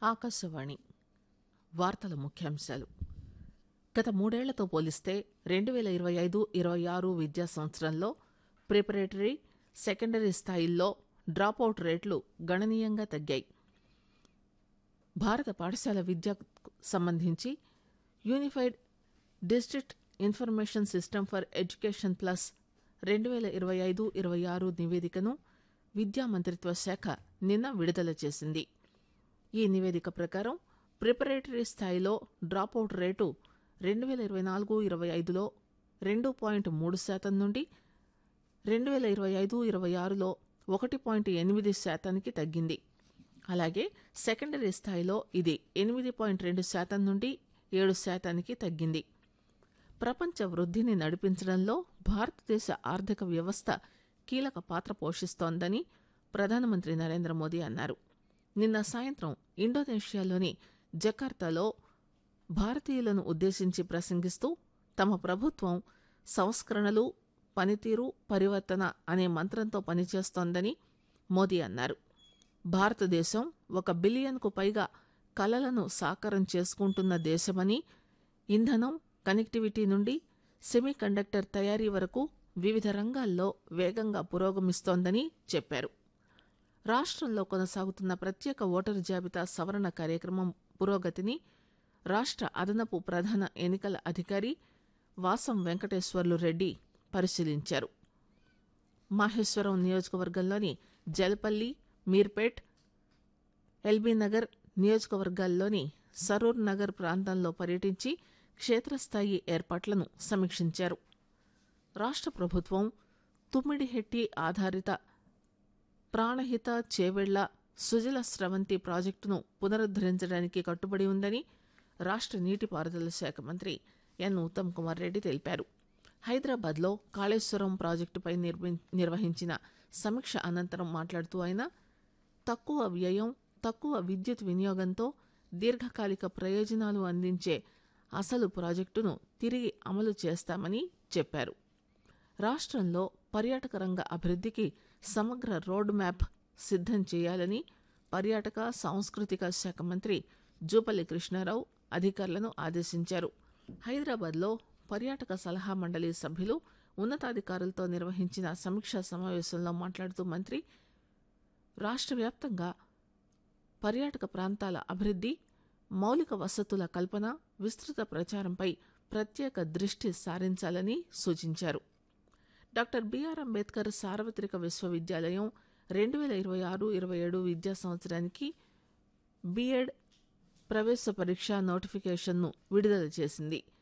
ఆకాశవాణి వార్తల ముఖ్యాంశాలు గత మూడేళ్లతో పోలిస్తే రెండు పేల ఇరవై ఐదు ఇరవై ఆరు విద్యా సంవత్సరంలో ప్రిపరేటరీ సెకండరీ స్థాయిల్లో డ్రాపౌట్ రేట్లు గణనీయంగా తగ్గాయి భారత పాఠశాల విద్యకు సంబంధించి unified district information system for education plus రెండు పేల ఇరవై ఐదు ఇరవై ఆరు నివేదికను విద్యా మంత్రిత్వ శాఖ నిన్న విడుదల చేసింది ఈ నివేదిక ప్రకారం ప్రిపరేటరీ స్థాయిలో డ్రాపౌట్ రేటు రెండు పేల ఇరవై నాలుగు ఇరవై ఐదులో రెండు పాయింట్ మూడు శాతం నుండి రెండు పేల ఇరవై ఐదు ఇరవై ఆరులో ఒకటి పాయింట్ ఎనిమిది శాతానికి తగ్గింది అలాగే సెకండరీ స్థాయిలో ఇది ఎనిమిది పాయింట్ రెండు శాతం నుండి ఏడు శాతానికి తగ్గింది ప్రపంచ వృద్ధిని నడిపించడంలో భారతదేశ ఆర్థిక వ్యవస్థ కీలక పాత్ర పోషిస్తోందని ప్రధానమంత్రి నరేంద్ర మోదీ అన్నారు నిన్న సాయంత్రం ఇండోనేషియాలోని జకార్తాలో భారతీయులను ఉద్దేశించి ప్రసంగిస్తూ తమ ప్రభుత్వం సంస్కరణలు పనితీరు పరివర్తన అనే మంత్రంతో పనిచేస్తోందని మోదీ అన్నారు భారతదేశం ఒక బిలియన్కు పైగా కలలను సాకారం చేసుకుంటున్న దేశమని ఇంధనం కనెక్టివిటీ నుండి సెమీ కండక్టర్ తయారీ వరకు వివిధ రంగాల్లో వేగంగా పురోగమిస్తోందని చెప్పారు రాష్ట్రంలో కొనసాగుతున్న ప్రత్యేక ఓటరు జాబితా సవరణ కార్యక్రమం పురోగతిని రాష్ట్ర అదనపు ప్రధాన ఎన్నికల అధికారి వాసం వెంకటేశ్వర్లు రెడ్డి పరిశీలించారు మాహేశ్వరం నియోజకవర్గంలోని జలపల్లి మీర్పేట్ ఎల్బీనగర్ నియోజకవర్గాల్లోని సరూర్ నగర్ ప్రాంతంలో పర్యటించి క్షేత్రస్థాయి ఏర్పాట్లను సమీక్షించారు రాష్ట్ర ప్రభుత్వం తుమ్మిడిహెట్టి ఆధారిత ప్రాణహిత చేవెళ్ల సుజల స్రవంతి ప్రాజెక్టును పునరుద్దరించడానికి కట్టుబడి ఉందని రాష్ట్ర నీటిపారుదల శాఖ మంత్రి ఎన్ ఉత్తమ్ కుమార్ రెడ్డి తెలిపారు హైదరాబాద్లో కాళేశ్వరం ప్రాజెక్టుపై నిర్మి- నిర్వహించిన సమీక్ష అనంతరం మాట్లాడుతూ ఆయన తక్కువ వ్యయం తక్కువ విద్యుత్ వినియోగంతో దీర్ఘకాలిక ప్రయోజనాలు అందించే అసలు ప్రాజెక్టును తిరిగి అమలు చేస్తామని చెప్పారు రాష్ట్రంలో పర్యాటక రంగ అభివృద్ధికి సమగ్ర రోడ్ మ్యాప్ సిద్ధం చేయాలని పర్యాటక సాంస్కృతిక శాఖ మంత్రి జూపల్లి కృష్ణారావు అధికారులను ఆదేశించారు హైదరాబాద్లో పర్యాటక సలహా మండలి సభ్యులు ఉన్నతాధికారులతో నిర్వహించిన సమీక్షా సమావేశంలో మాట్లాడుతూ మంత్రి రాష్ట్ర వ్యాప్తంగా పర్యాటక ప్రాంతాల అభివృద్ధి మౌలిక వసతుల కల్పన విస్తృత ప్రచారంపై ప్రత్యేక దృష్టి సారించాలని సూచించారు డాక్టర్ బిఆర్ అంబేద్కర్ సార్వత్రిక విశ్వవిద్యాలయం రెండు వేల ఇరవై ఆరు ఇరవై ఏడు విద్యా సంవత్సరానికి బీఎడ్ ప్రవేశ పరీక్ష నోటిఫికేషన్ను విడుదల చేసింది